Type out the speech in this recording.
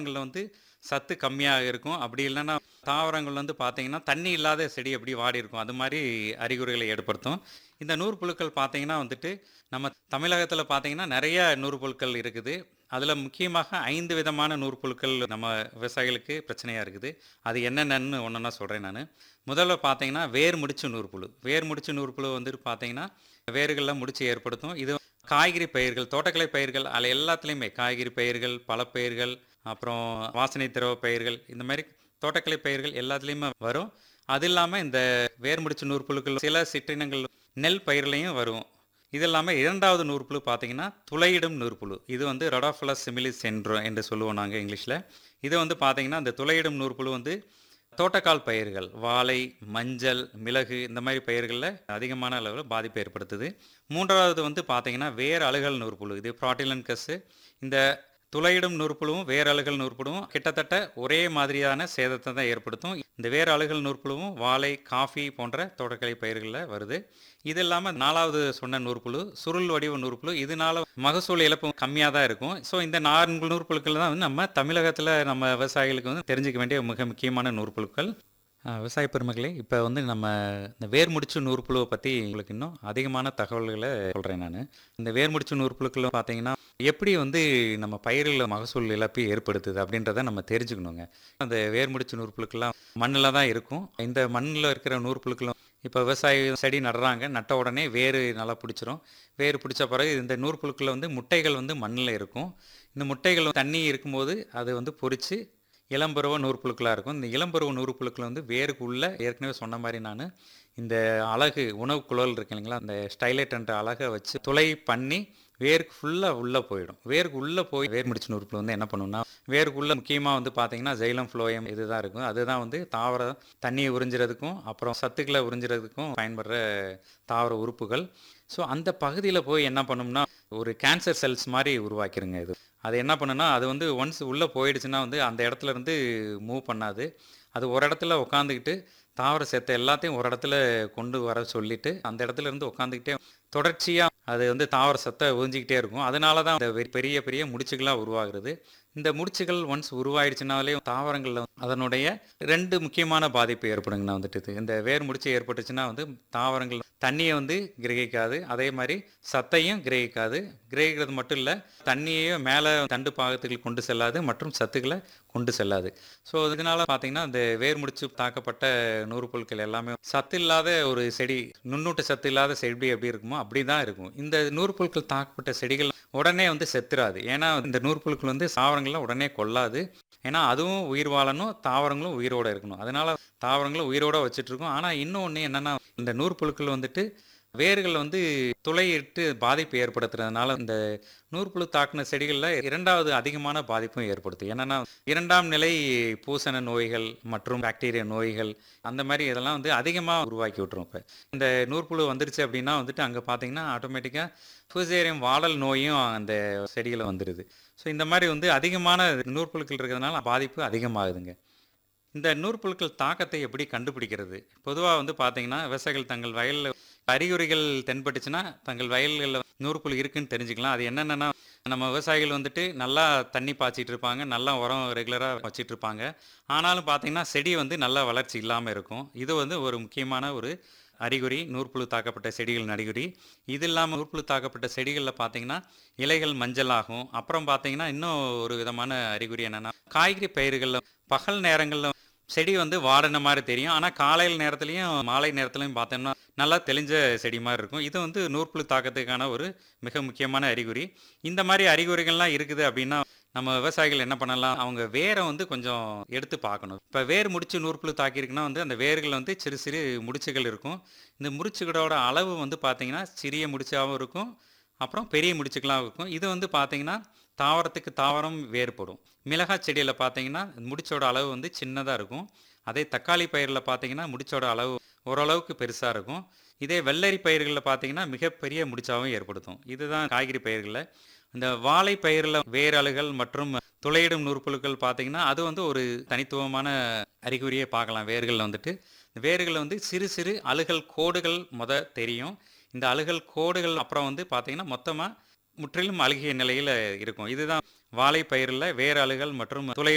தாவரங்கள்ல வந்து சத்து கம்மியாக இருக்கும் அப்படி இல்லைன்னா தாவரங்கள் வந்து பார்த்தீங்கன்னா தண்ணி இல்லாத செடி எப்படி வாடி இருக்கும் அது மாதிரி அறிகுறிகளை ஏற்படுத்தும் இந்த நூற்புழுக்கள் பார்த்தீங்கன்னா வந்துட்டு நம்ம தமிழகத்தில் பார்த்தீங்கன்னா நிறைய நூற்புழுக்கள் இருக்குது அதில் முக்கியமாக ஐந்து விதமான நூற்புழுக்கள் நம்ம விவசாயிகளுக்கு பிரச்சனையாக இருக்குது அது என்னென்னு ஒன்றா சொல்கிறேன் நான் முதல்ல பார்த்தீங்கன்னா வேர் முடிச்சு நூற்புழு வேர் முடிச்சு நூற்புழு வந்துட்டு பார்த்தீங்கன்னா வேர்களில் முடிச்சு ஏற்படுத்தும் இது காய்கறி பயிர்கள் தோட்டக்கலை பயிர்கள் அதில் எல்லாத்துலேயுமே காய்கறி பயிர்கள் பழப்பயிர்கள் அப்புறம் வாசனை திரவ பயிர்கள் இந்த மாதிரி தோட்டக்கலை பயிர்கள் எல்லாத்துலேயுமே வரும் அது இல்லாமல் இந்த வேர் முடிச்ச நூற்புழுக்கள் சில சிற்றினங்கள் நெல் பயிர்லையும் வரும் இது இல்லாமல் இரண்டாவது நூற்புழு பார்த்தீங்கன்னா துளையிடும் நூற்புழு இது வந்து ரொடாஃபலஸ் சிமிலிஸ் சென்ட்ரோ என்று சொல்லுவோம் நாங்கள் இங்கிலீஷில் இது வந்து பார்த்தீங்கன்னா இந்த துளையிடும் நூற்புழு வந்து தோட்டக்கால் பயிர்கள் வாழை மஞ்சள் மிளகு இந்த மாதிரி பயிர்களில் அதிகமான அளவில் பாதிப்பை ஏற்படுத்துது மூன்றாவது வந்து பார்த்தீங்கன்னா வேர் அழுகல் நூற்புழு இது ப்ராட்டிலன் கஸ்ஸு இந்த துளையிடும் நூற்புழுவும் வேர் அழுகல் நூற்புழுவும் கிட்டத்தட்ட ஒரே மாதிரியான சேதத்தை தான் ஏற்படுத்தும் இந்த வேர் அழுகல் நூற்புழுவும் வாழை காஃபி போன்ற தோட்டக்கலை பயிர்களில் வருது இது இல்லாமல் நாலாவது சொன்ன நூற்புழு சுருள் வடிவ நூற்புழு இதனால மகசூல் இழப்பு கம்மியாக தான் இருக்கும் ஸோ இந்த நான்கு நூற்புழுக்கள் தான் வந்து நம்ம தமிழகத்தில் நம்ம விவசாயிகளுக்கு வந்து தெரிஞ்சுக்க வேண்டிய மிக முக்கியமான நூற்புழுக்கள் அஹ், விவசாய பெருமக்களே இப்போ வந்து நம்ம இந்த வேர் முடிச்சு நூற்புழுவை பற்றி உங்களுக்கு இன்னும் அதிகமான தகவல்களை சொல்கிறேன் நான் இந்த வேர் முடிச்சு நூற்புழுக்கள் பார்த்தீங்கன்னா எப்படி வந்து நம்ம பயிர்களில் மகசூல் இழப்பு ஏற்படுத்துது அப்படின்றத நம்ம தெரிஞ்சுக்கணுங்க அந்த வேர் முடிச்சு நூற்புழுக்கெல்லாம் மண்ணில் தான் இருக்கும் இந்த மண்ணில் இருக்கிற நூற்புழுக்களும் இப்போ விவசாயி செடி நடுறாங்க நட்ட உடனே வேர் நல்லா பிடிச்சிரும் வேர் பிடிச்ச பிறகு இந்த நூற்புழுக்களில் வந்து முட்டைகள் வந்து மண்ணில் இருக்கும் இந்த முட்டைகள் தண்ணி இருக்கும்போது அது வந்து பொரித்து இளம்பருவ நூற்புழுக்களாக இருக்கும் இந்த இளம்பருவ நூற்புழுக்கள் வந்து வேருக்கு உள்ள ஏற்கனவே சொன்ன மாதிரி நான் இந்த அழகு உணவு குழல் இருக்கு இல்லைங்களா அந்த ஸ்டைலைட்ன்ற அழகை வச்சு துளை பண்ணி வேருக்கு ஃபுல்லாக உள்ளே போயிடும் வேருக்கு உள்ளே போய் வேர் முடிச்சு நூறுப்புல வந்து என்ன பண்ணுன்னா வேருக்குள்ளே முக்கியமாக வந்து பார்த்தீங்கன்னா ஜெயிலம் ஃப்ளோயம் இதுதான் இருக்கும் அதுதான் வந்து தாவர தண்ணியை உறிஞ்சுறதுக்கும் அப்புறம் சத்துக்களை உறிஞ்சுறதுக்கும் பயன்படுற தாவர உறுப்புகள் ஸோ அந்த பகுதியில் போய் என்ன பண்ணும்னா ஒரு கேன்சர் செல்ஸ் மாதிரி உருவாக்கிருங்க இது அது என்ன பண்ணுன்னா அது வந்து ஒன்ஸ் உள்ளே போயிடுச்சுன்னா வந்து அந்த இடத்துல இருந்து மூவ் பண்ணாது அது ஒரு இடத்துல உட்காந்துக்கிட்டு தாவர சத்தை எல்லாத்தையும் ஒரு இடத்துல கொண்டு வர சொல்லிட்டு அந்த இடத்துல இருந்து உட்காந்துக்கிட்டே தொடர்ச்சியாக அது வந்து தாவர சத்தை உறிஞ்சிக்கிட்டே இருக்கும் அதனால தான் இந்த வெ- பெரிய பெரிய முடிச்சுகளாக உருவாகிறது இந்த முடிச்சுகள் ஒன்ஸ் உருவாயிடுச்சுனாலே தாவரங்களில் அதனுடைய ரெண்டு முக்கியமான பாதிப்பு ஏற்படுங்கண்ணா வந்துட்டு இது. இந்த வேர் முடிச்சு ஏற்பட்டுச்சுன்னா வந்து தாவரங்கள் தண்ணியை வந்து கிரகிக்காது அதே மாதிரி சத்தையும் கிரகிக்காது கிரகிக்கிறது மட்டும் இல்லை தண்ணியையும் மேலே தண்டு பாகத்துக்கு கொண்டு செல்லாது மற்றும் சத்துக்களை கொண்டு செல்லாது ஸோ இதனால பார்த்தீங்கன்னா இந்த வேர் முடிச்சு தாக்கப்பட்ட நூறுபொருட்கள் எல்லாமே சத்து இல்லாத ஒரு செடி நுண்ணூட்ட சத்து இல்லாத செடி எப்படி இருக்குமோ அப்படி தான் இருக்கும் இந்த நூறுபொருட்கள் தாக்கப்பட்ட செடிகள் உடனே வந்து செத்துறாது ஏன்னா இந்த நூற்புழுக்கள் வந்து தாவரங்களை உடனே கொல்லாது ஏன்னா அதுவும் உயிர் வாழணும் தாவரங்களும் உயிரோட இருக்கணும் அதனால தாவரங்களும் உயிரோட வச்சுட்டு இருக்கோம் ஆனால் இன்னொன்று என்னன்னா இந்த நூற்புழுக்கள் வந்துட்டு வேர்கள் வந்து துளையிட்டு பாதிப்பு ஏற்படுத்துறதுனால இந்த நூற்புழு தாக்குன செடிகளில் இரண்டாவது அதிகமான பாதிப்பும் ஏற்படுத்தும் என்னன்னா இரண்டாம் நிலை பூசண நோய்கள் மற்றும் பாக்டீரியா நோய்கள் அந்த மாதிரி இதெல்லாம் வந்து அதிகமாக உருவாக்கி விட்டுரும் இப்போ இந்த நூற்புழு வந்துருச்சு அப்படின்னா வந்துட்டு அங்கே பார்த்தீங்கன்னா ஆட்டோமேட்டிக்காக ஃபூசேரியம் வாடல் நோயும் அந்த செடிகளை வந்துடுது ஸோ இந்த மாதிரி வந்து அதிகமான நூற்புழுக்கள் இருக்கிறதுனால பாதிப்பு அதிகமாகுதுங்க இந்த நூற்புழுக்கள் தாக்கத்தை எப்படி கண்டுபிடிக்கிறது பொதுவாக வந்து பார்த்தீங்கன்னா விவசாயிகள் தங்கள் வயலில் அறிகுறிகள் தென்பட்டுச்சுன்னா தங்கள் வயல்களில் நூற்புழு இருக்குன்னு தெரிஞ்சுக்கலாம் அது என்னென்னா நம்ம விவசாயிகள் வந்துட்டு நல்லா தண்ணி பாய்ச்சிட்டு இருப்பாங்க நல்லா உரம் ரெகுலராக வச்சிட்டு இருப்பாங்க ஆனாலும் பார்த்தீங்கன்னா செடி வந்து நல்லா வளர்ச்சி இல்லாமல் இருக்கும் இது வந்து ஒரு முக்கியமான ஒரு அறிகுறி நூற்புழு தாக்கப்பட்ட செடிகளின் அறிகுறி இது இல்லாமல் நூற்புழு தாக்கப்பட்ட செடிகளில் பார்த்தீங்கன்னா இலைகள் மஞ்சள் ஆகும் அப்புறம் பார்த்தீங்கன்னா இன்னும் ஒரு விதமான அறிகுறி என்னென்னா காய்கறி பயிர்களில் பகல் நேரங்களில் செடி வந்து வாடின மாதிரி தெரியும் ஆனால் காலையில் நேரத்துலையும் மாலை நேரத்துலையும் பார்த்தோம்னா நல்லா தெளிஞ்ச செடி மாதிரி இருக்கும் இது வந்து நூற்புழு தாக்கத்துக்கான ஒரு மிக முக்கியமான அறிகுறி இந்த மாதிரி அறிகுறிகள்லாம் இருக்குது அப்படின்னா நம்ம விவசாயிகள் என்ன பண்ணலாம் அவங்க வேரை வந்து கொஞ்சம் எடுத்து பார்க்கணும் இப்போ வேர் முடிச்சு நூற்புழு தாக்கியிருக்குன்னா வந்து அந்த வேர்கள் வந்து சிறு சிறு முடிச்சுகள் இருக்கும் இந்த முடிச்சுகளோட அளவு வந்து பார்த்தீங்கன்னா சிறிய முடிச்சாகவும் இருக்கும் அப்புறம் பெரிய முடிச்சுக்களாகவும் இருக்கும் இது வந்து பார்த்தீங்கன்னா தாவரத்துக்கு தாவரம் வேறுபடும் மிளகாய் செடியில் பார்த்தீங்கன்னா முடிச்சோட அளவு வந்து சின்னதாக இருக்கும் அதே தக்காளி பயிரில் பார்த்தீங்கன்னா முடிச்சோட அளவு ஓரளவுக்கு பெருசாக இருக்கும் இதே வெள்ளரி பயிர்களில் பார்த்தீங்கன்னா மிகப்பெரிய முடிச்சாவும் ஏற்படுத்தும் இதுதான் காய்கறி பயிர்களில் இந்த வாழை பயிரில் வேரலுகள் மற்றும் துளையிடும் நூற்புழுக்கள் பார்த்தீங்கன்னா அது வந்து ஒரு தனித்துவமான அறிகுறியை பார்க்கலாம் வேர்களில் வந்துட்டு இந்த வேர்கள் வந்து சிறு சிறு அழுகல் கோடுகள் முத தெரியும் இந்த அழுகல் கோடுகள் அப்புறம் வந்து பார்த்தீங்கன்னா மொத்தமாக முற்றிலும் அழுகிய நிலையில் இருக்கும் இதுதான் வாழை பயிரில் வேர் அழுகல் மற்றும் துளை